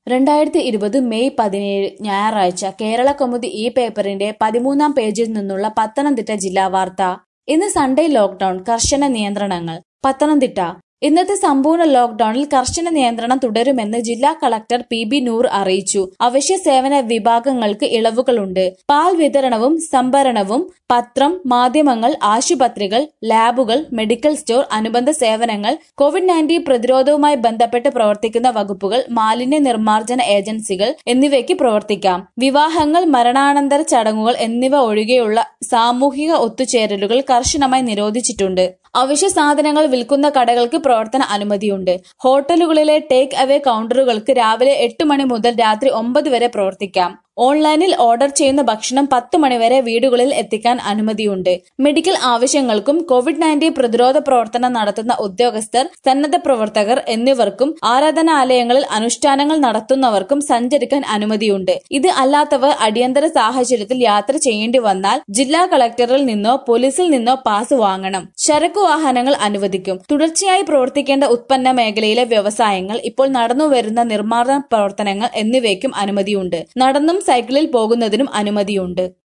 രണ്ടായിരത്തി ഇരുപത് മെയ് പതിനേഴ് ഞായറാഴ്ച കേരള കൗമുദി ഈ പേപ്പറിന്റെ പതിമൂന്നാം പേജിൽ നിന്നുള്ള പത്തനംതിട്ട ജില്ലാ വാർത്ത ഇന്ന് സൺഡേ ലോക്ഡൌൺ കർശന നിയന്ത്രണങ്ങൾ പത്തനംതിട്ട ഇന്നത്തെ സമ്പൂർണ്ണ ലോക്ഡൌണിൽ കർശന നിയന്ത്രണം തുടരുമെന്ന് ജില്ലാ കളക്ടർ പി ബി നൂർ അറിയിച്ചു അവശ്യ സേവന വിഭാഗങ്ങൾക്ക് ഇളവുകളുണ്ട് പാൽ വിതരണവും സംഭരണവും പത്രം മാധ്യമങ്ങൾ ആശുപത്രികൾ ലാബുകൾ മെഡിക്കൽ സ്റ്റോർ അനുബന്ധ സേവനങ്ങൾ കോവിഡ് നയൻറ്റീൻ പ്രതിരോധവുമായി ബന്ധപ്പെട്ട് പ്രവർത്തിക്കുന്ന വകുപ്പുകൾ മാലിന്യ നിർമ്മാർജ്ജന ഏജൻസികൾ എന്നിവയ്ക്ക് പ്രവർത്തിക്കാം വിവാഹങ്ങൾ മരണാനന്തര ചടങ്ങുകൾ എന്നിവ ഒഴികെയുള്ള സാമൂഹിക ഒത്തുചേരലുകൾ കർശനമായി നിരോധിച്ചിട്ടുണ്ട് അവശ്യ സാധനങ്ങൾ വിൽക്കുന്ന കടകൾക്ക് പ്രവർത്തന അനുമതിയുണ്ട് ഹോട്ടലുകളിലെ ടേക്ക് അവേ കൗണ്ടറുകൾക്ക് രാവിലെ എട്ട് മണി മുതൽ രാത്രി ഒമ്പത് വരെ പ്രവർത്തിക്കാം ഓൺലൈനിൽ ഓർഡർ ചെയ്യുന്ന ഭക്ഷണം പത്ത് മണിവരെ വീടുകളിൽ എത്തിക്കാൻ അനുമതിയുണ്ട് മെഡിക്കൽ ആവശ്യങ്ങൾക്കും കോവിഡ് നയൻറ്റീൻ പ്രതിരോധ പ്രവർത്തനം നടത്തുന്ന ഉദ്യോഗസ്ഥർ സന്നദ്ധ പ്രവർത്തകർ എന്നിവർക്കും ആരാധനാലയങ്ങളിൽ അനുഷ്ഠാനങ്ങൾ നടത്തുന്നവർക്കും സഞ്ചരിക്കാൻ അനുമതിയുണ്ട് ഇത് അല്ലാത്തവർ അടിയന്തര സാഹചര്യത്തിൽ യാത്ര ചെയ്യേണ്ടി വന്നാൽ ജില്ലാ കളക്ടറിൽ നിന്നോ പോലീസിൽ നിന്നോ പാസ് വാങ്ങണം ചരക്കു വാഹനങ്ങൾ അനുവദിക്കും തുടർച്ചയായി പ്രവർത്തിക്കേണ്ട ഉത്പന്ന മേഖലയിലെ വ്യവസായങ്ങൾ ഇപ്പോൾ നടന്നുവരുന്ന നിർമ്മാണ പ്രവർത്തനങ്ങൾ എന്നിവയ്ക്കും അനുമതിയുണ്ട് നടന്നും സൈക്കിളിൽ പോകുന്നതിനും അനുമതിയുണ്ട്